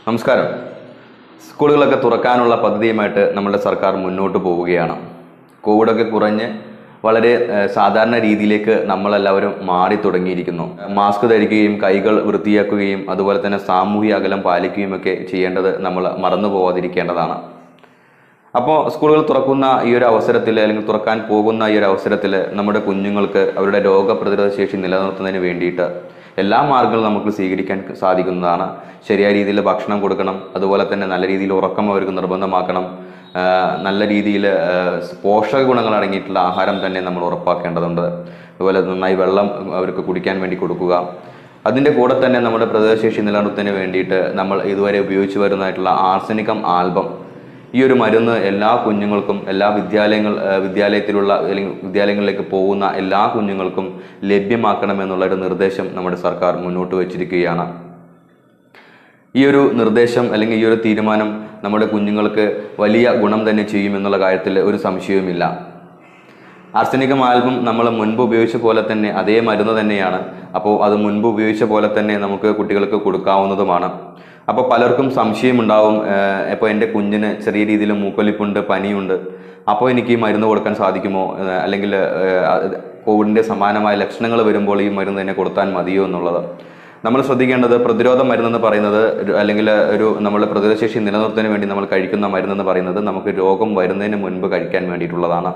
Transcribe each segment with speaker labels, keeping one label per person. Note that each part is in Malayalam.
Speaker 1: നമസ്കാരം സ്കൂളുകളൊക്കെ തുറക്കാനുള്ള പദ്ധതിയുമായിട്ട് നമ്മുടെ സർക്കാർ മുന്നോട്ട് പോവുകയാണ് കോവിഡൊക്കെ കുറഞ്ഞ് വളരെ ഏഹ്, സാധാരണ രീതിയിലേക്ക് നമ്മളെല്ലാവരും മാറി തുടങ്ങിയിരിക്കുന്നു മാസ്ക് ധരിക്കുകയും കൈകൾ വൃത്തിയാക്കുകയും അതുപോലെ തന്നെ സാമൂഹിക അകലം പാലിക്കുകയും ഒക്കെ ചെയ്യേണ്ടത് നമ്മൾ മറന്നു പോവാതിരിക്കേണ്ടതാണ് അപ്പോൾ സ്കൂളുകൾ തുറക്കുന്ന ഈ ഒരു അവസരത്തിൽ അല്ലെങ്കിൽ തുറക്കാൻ പോകുന്ന ഈ ഒരു അവസരത്തിൽ നമ്മുടെ കുഞ്ഞുങ്ങൾക്ക് അവരുടെ രോഗപ്രതിരോധ ശേഷി നിലനിർത്തുന്നതിന് വേണ്ടിയിട്ട് എല്ലാ മാർഗങ്ങളും നമുക്ക് സ്വീകരിക്കാൻ സാധിക്കുന്നതാണ് ശരിയായ രീതിയിൽ ഭക്ഷണം കൊടുക്കണം അതുപോലെ തന്നെ നല്ല രീതിയിൽ ഉറക്കം അവർക്ക് നിർബന്ധമാക്കണം ആ, നല്ല രീതിയിൽ പോഷക ഗുണങ്ങൾ അടങ്ങിയിട്ടുള്ള ആഹാരം തന്നെ നമ്മൾ ഉറപ്പാക്കേണ്ടതുണ്ട് അതുപോലെ നന്നായി വെള്ളം അവർക്ക് കുടിക്കാൻ വേണ്ടി കൊടുക്കുക അതിൻ്റെ കൂടെ തന്നെ നമ്മുടെ പ്രതിരോധശേഷി നിലനിർത്തുന്നതിന് വേണ്ടിയിട്ട് നമ്മൾ ഇതുവരെ ഉപയോഗിച്ചു വരുന്നതായിട്ടുള്ള ആർസനിക്കം ആൽബം ഈ ഒരു മരുന്ന് എല്ലാ കുഞ്ഞുങ്ങൾക്കും എല്ലാ വിദ്യാലയങ്ങൾ ആ, വിദ്യാലയത്തിലുള്ള അല്ലെങ്കിൽ വിദ്യാലയങ്ങളിലേക്ക് പോകുന്ന എല്ലാ കുഞ്ഞുങ്ങൾക്കും ലഭ്യമാക്കണമെന്നുള്ള ഒരു നിർദ്ദേശം നമ്മുടെ സർക്കാർ മുന്നോട്ട് വച്ചിരിക്കുകയാണ് ഈ ഒരു നിർദ്ദേശം അല്ലെങ്കിൽ ഈ ഒരു തീരുമാനം നമ്മുടെ കുഞ്ഞുങ്ങൾക്ക് വലിയ ഗുണം തന്നെ ചെയ്യുമെന്നുള്ള കാര്യത്തിൽ ഒരു സംശയവുമില്ല ആർസനികം ആൽബം നമ്മൾ മുൻപ് ഉപയോഗിച്ച പോലെ തന്നെ അതേ മരുന്ന് തന്നെയാണ് അപ്പോൾ അത് മുൻപ് ഉപയോഗിച്ച പോലെ തന്നെ നമുക്ക് കുട്ടികൾക്ക് കൊടുക്കാവുന്നതുമാണ് അപ്പോൾ പലർക്കും സംശയമുണ്ടാവും ഇപ്പോൾ എൻ്റെ കുഞ്ഞിന് ചെറിയ രീതിയിൽ മൂക്കൊലിപ്പുണ്ട് പനിയുണ്ട് അപ്പോൾ എനിക്ക് ഈ മരുന്ന് കൊടുക്കാൻ സാധിക്കുമോ ഏഹ് അല്ലെങ്കിൽ ഏഹ് അത് കോവിഡിൻ്റെ സമാനമായ ലക്ഷണങ്ങൾ വരുമ്പോൾ ഈ മരുന്ന് തന്നെ കൊടുത്താൽ മതിയോ എന്നുള്ളത് നമ്മൾ ശ്രദ്ധിക്കേണ്ടത് പ്രതിരോധ മരുന്നെന്ന് പറയുന്നത് ഒരു- അല്ലെങ്കിൽ ഒരു നമ്മുടെ പ്രതിരോധശേഷി നിലനിർത്തുന്നതിന് വേണ്ടി നമ്മൾ കഴിക്കുന്ന മരുന്നെന്ന് പറയുന്നത് നമുക്ക് രോഗം വരുന്നതിന് മുൻപ് കഴിക്കാൻ വേണ്ടിയിട്ടുള്ളതാണ്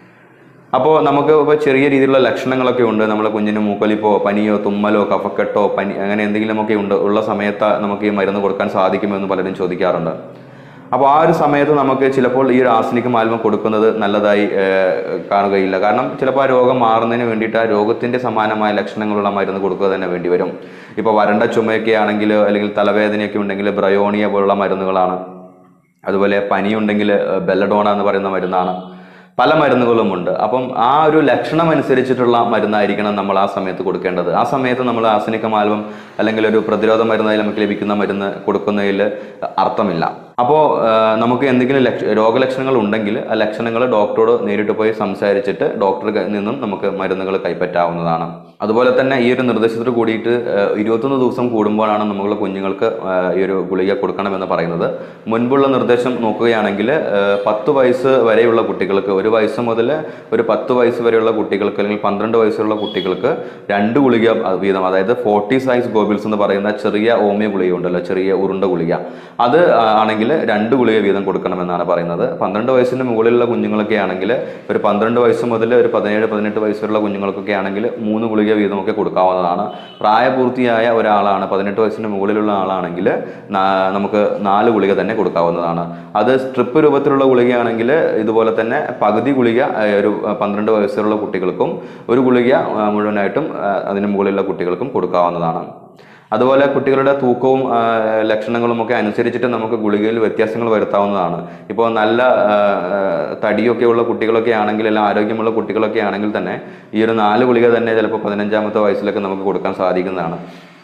Speaker 1: അപ്പോൾ നമുക്ക് ഇപ്പോൾ ചെറിയ രീതിയിലുള്ള ലക്ഷണങ്ങളൊക്കെ ഉണ്ട് നമ്മളെ കുഞ്ഞിന് മൂക്കൊലിപ്പോ പനിയോ തുമ്മലോ കഫക്കെട്ടോ പനി അങ്ങനെ എന്തെങ്കിലുമൊക്കെ ഉണ്ട് ഉള്ള സമയത്ത് നമുക്ക് ഈ മരുന്ന് കൊടുക്കാൻ സാധിക്കുമോ എന്ന് പലരും ചോദിക്കാറുണ്ട് അപ്പോൾ ആ ഒരു സമയത്ത് നമുക്ക് ചിലപ്പോൾ ഈ ഒരു ആസ്നിക് മാൽമം കൊടുക്കുന്നത് നല്ലതായി ഏഹ്, കാണുകയില്ല കാരണം ചിലപ്പോൾ ആ രോഗം മാറുന്നതിന് വേണ്ടിയിട്ട് ആ രോഗത്തിൻ്റെ സമാനമായ ലക്ഷണങ്ങളുള്ള മരുന്ന് കൊടുക്കുക തന്നെ വേണ്ടി വരും ഇപ്പോൾ വരണ്ട ചുമയൊക്കെ ആണെങ്കിൽ അല്ലെങ്കിൽ തലവേദനയൊക്കെ ഉണ്ടെങ്കിൽ ബ്രയോണിയ പോലുള്ള മരുന്നുകളാണ് അതുപോലെ പനിയുണ്ടെങ്കിൽ ബെല്ലഡോണ എന്ന് പറയുന്ന മരുന്നാണ് പല മരുന്നുകളുമുണ്ട് അപ്പം ആ ഒരു ലക്ഷണം അനുസരിച്ചിട്ടുള്ള മരുന്നായിരിക്കണം നമ്മൾ ആ സമയത്ത് കൊടുക്കേണ്ടത് ആ സമയത്ത് നമ്മൾ ആസനിക മാൽവം അല്ലെങ്കിൽ ഒരു പ്രതിരോധ മരുന്നായി നമുക്ക് ലഭിക്കുന്ന മരുന്ന് കൊടുക്കുന്നതിൽ അർത്ഥമില്ല അപ്പോൾ നമുക്ക് എന്തെങ്കിലും ലക്ഷ രോഗലക്ഷണങ്ങൾ ഉണ്ടെങ്കിൽ ആ ലക്ഷണങ്ങൾ ഡോക്ടറോട് നേരിട്ട് പോയി സംസാരിച്ചിട്ട് ഡോക്ടറിൽ നിന്നും നമുക്ക് മരുന്നുകൾ കൈപ്പറ്റാവുന്നതാണ് അതുപോലെ തന്നെ ഈ ഒരു നിർദ്ദേശത്തോട് കൂടിയിട്ട് ഏഹ്, ഇരുപത്തൊന്ന് ദിവസം കൂടുമ്പോഴാണ് നമ്മൾ കുഞ്ഞുങ്ങൾക്ക് ഏഹ്, ഈ ഒരു ഗുളിക കൊടുക്കണമെന്ന് പറയുന്നത് മുൻപുള്ള നിർദ്ദേശം നോക്കുകയാണെങ്കിൽ ഏഹ്, പത്ത് വയസ്സ് വരെയുള്ള കുട്ടികൾക്ക് ഒരു വയസ്സ് മുതൽ ഒരു പത്ത് വയസ്സ് വരെയുള്ള കുട്ടികൾക്ക് അല്ലെങ്കിൽ പന്ത്രണ്ട് വയസ്സുള്ള കുട്ടികൾക്ക് രണ്ട് ഗുളിക വീതം അതായത് ഫോർട്ടി സൈസ് ഗോബിൾസ് എന്ന് പറയുന്ന ചെറിയ ഓമിയ ഗുളിക ഉണ്ടല്ലോ ചെറിയ ഉരുണ്ട ഗുളിക അത് ആ, ആണെങ്കിൽ രണ്ട് ഗുളിക വീതം കൊടുക്കണമെന്നാണ് പറയുന്നത് പന്ത്രണ്ട് വയസ്സിന് മുകളിലുള്ള കുഞ്ഞുങ്ങളൊക്കെ ആണെങ്കിൽ ഒരു പന്ത്രണ്ട് വയസ്സ് മുതൽ ഒരു പതിനേഴ് പതിനെട്ട് വയസ്സ് വരെയുള്ള കുഞ്ഞുങ്ങൾക്കൊക്കെ ആണെങ്കിൽ മൂന്ന് ഗുളിക വീതമൊക്കെ കൊടുക്കാവുന്നതാണ് പ്രായപൂർത്തിയായ ഒരാളാണ് പതിനെട്ട് വയസ്സിന് മുകളിലുള്ള ആളാണെങ്കിൽ നാ- നമുക്ക് നാല് ഗുളിക തന്നെ കൊടുക്കാവുന്നതാണ് അത് സ്ട്രിപ്പ് രൂപത്തിലുള്ള ഗുളികയാണെങ്കിൽ ഇതുപോലെ തന്നെ പകുതി ഗുളിക ആ, ഒരു ആ, പന്ത്രണ്ട് വയസ്സുള്ള കുട്ടികൾക്കും ഒരു ഗുളിക ആ, മുഴുവനായിട്ടും ആ, അതിന് മുകളിലുള്ള കുട്ടികൾക്കും കൊടുക്കാവുന്നതാണ് അതുപോലെ കുട്ടികളുടെ തൂക്കവും ആ, ലക്ഷണങ്ങളും ഒക്കെ അനുസരിച്ചിട്ട് നമുക്ക് ഗുളികയിൽ വ്യത്യാസങ്ങൾ വരുത്താവുന്നതാണ് ഇപ്പോൾ നല്ല ആ, ആ, തടിയൊക്കെ ഉള്ള കുട്ടികളൊക്കെ ആണെങ്കിൽ അല്ലെങ്കിൽ ആരോഗ്യമുള്ള കുട്ടികളൊക്കെ ആണെങ്കിൽ തന്നെ ഈ ഒരു നാല് ഗുളിക തന്നെ ചിലപ്പോൾ പതിനഞ്ചാമത്തെ വയസ്സിലൊക്കെ നമുക്ക് കൊടുക്കാൻ സാധിക്കുന്നതാണ്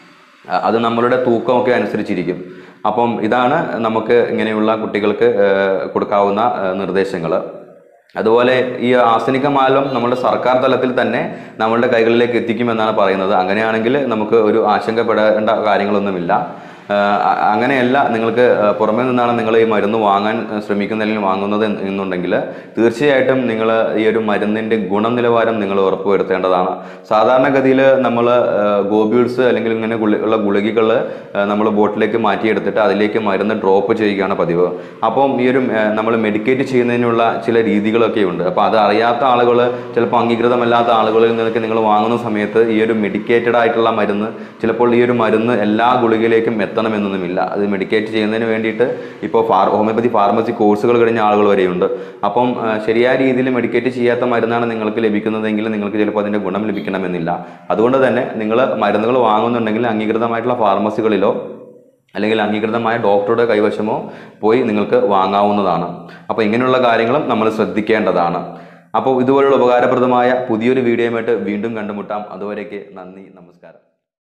Speaker 1: ആ, അത് നമ്മളുടെ തൂക്കമൊക്കെ അനുസരിച്ചിരിക്കും അപ്പം ഇതാണ് നമുക്ക് ഇങ്ങനെയുള്ള കുട്ടികൾക്ക് ആ, കൊടുക്കാവുന്ന നിർദ്ദേശങ്ങൾ അതുപോലെ ഈ ആസനിക മാലം നമ്മുടെ സർക്കാർ തലത്തിൽ തന്നെ നമ്മളുടെ കൈകളിലേക്ക് എത്തിക്കുമെന്നാണ് പറയുന്നത് അങ്ങനെയാണെങ്കിൽ നമുക്ക് ഒരു ആശങ്കപ്പെടേണ്ട കാര്യങ്ങളൊന്നുമില്ല ആഹ് അ- അങ്ങനെയല്ല നിങ്ങൾക്ക് ആഹ് പുറമേ നിന്നാണ് നിങ്ങൾ ഈ മരുന്ന് വാങ്ങാൻ ആഹ് ശ്രമിക്കുന്ന അല്ലെങ്കിൽ വാങ്ങുന്നത് എന്ന് എന്നുണ്ടെങ്കിൽ തീർച്ചയായിട്ടും നിങ്ങൾ ഈ ഒരു മരുന്നിൻ്റെ ഗുണനിലവാരം നിങ്ങൾ ഉറപ്പുവരുത്തേണ്ടതാണ് സാധാരണഗതിയിൽ നമ്മൾ ഗോബ്യൂൾസ് അല്ലെങ്കിൽ ഇങ്ങനെ ഗുളി ഉള്ള ഗുളികകൾ നമ്മൾ ബോട്ടിലേക്ക് മാറ്റിയെടുത്തിട്ട് അതിലേക്ക് മരുന്ന് ഡ്രോപ്പ് ചെയ്യുകയാണ് പതിവ് അപ്പം ഈ ഒരു നമ്മൾ മെഡിക്കേറ്റ് ചെയ്യുന്നതിനുള്ള ചില രീതികളൊക്കെ ഉണ്ട് അപ്പോൾ അത് അറിയാത്ത ആളുകൾ ചിലപ്പോൾ അംഗീകൃതമല്ലാത്ത ആളുകളിൽ നിന്നൊക്കെ നിങ്ങൾ വാങ്ങുന്ന സമയത്ത് ഈ ഒരു മെഡിക്കേറ്റഡ് ആയിട്ടുള്ള മരുന്ന് ചിലപ്പോൾ ഈ ഒരു മരുന്ന് എല്ലാ ഗുളികയിലേക്കും എത്തണമെന്നൊന്നുമില്ല അത് മെഡിക്കേറ്റ് ചെയ്യുന്നതിന് വേണ്ടിയിട്ട് ഇപ്പോൾ ഫാർ ഹോമിയോപ്പതി ഫാർമസി കോഴ്സുകൾ കഴിഞ്ഞ ആളുകൾ വരെയുണ്ട് അപ്പം ആ, ശരിയായ രീതിയിൽ മെഡിക്കേറ്റ് ചെയ്യാത്ത മരുന്നാണ് നിങ്ങൾക്ക് ലഭിക്കുന്നതെങ്കിൽ നിങ്ങൾക്ക് ചിലപ്പോൾ അതിൻ്റെ ഗുണം ലഭിക്കണമെന്നില്ല അതുകൊണ്ട് തന്നെ നിങ്ങൾ മരുന്നുകൾ വാങ്ങുന്നുണ്ടെങ്കിൽ അംഗീകൃതമായിട്ടുള്ള ഫാർമസികളിലോ അല്ലെങ്കിൽ അംഗീകൃതമായ ഡോക്ടറുടെ കൈവശമോ പോയി നിങ്ങൾക്ക് വാങ്ങാവുന്നതാണ് അപ്പോൾ ഇങ്ങനെയുള്ള കാര്യങ്ങളും നമ്മൾ ശ്രദ്ധിക്കേണ്ടതാണ് അപ്പോൾ ഇതുപോലുള്ള ഉപകാരപ്രദമായ പുതിയൊരു വീഡിയോയുമായിട്ട് വീണ്ടും കണ്ടുമുട്ടാം അതുവരേക്ക് നന്ദി നമസ്കാരം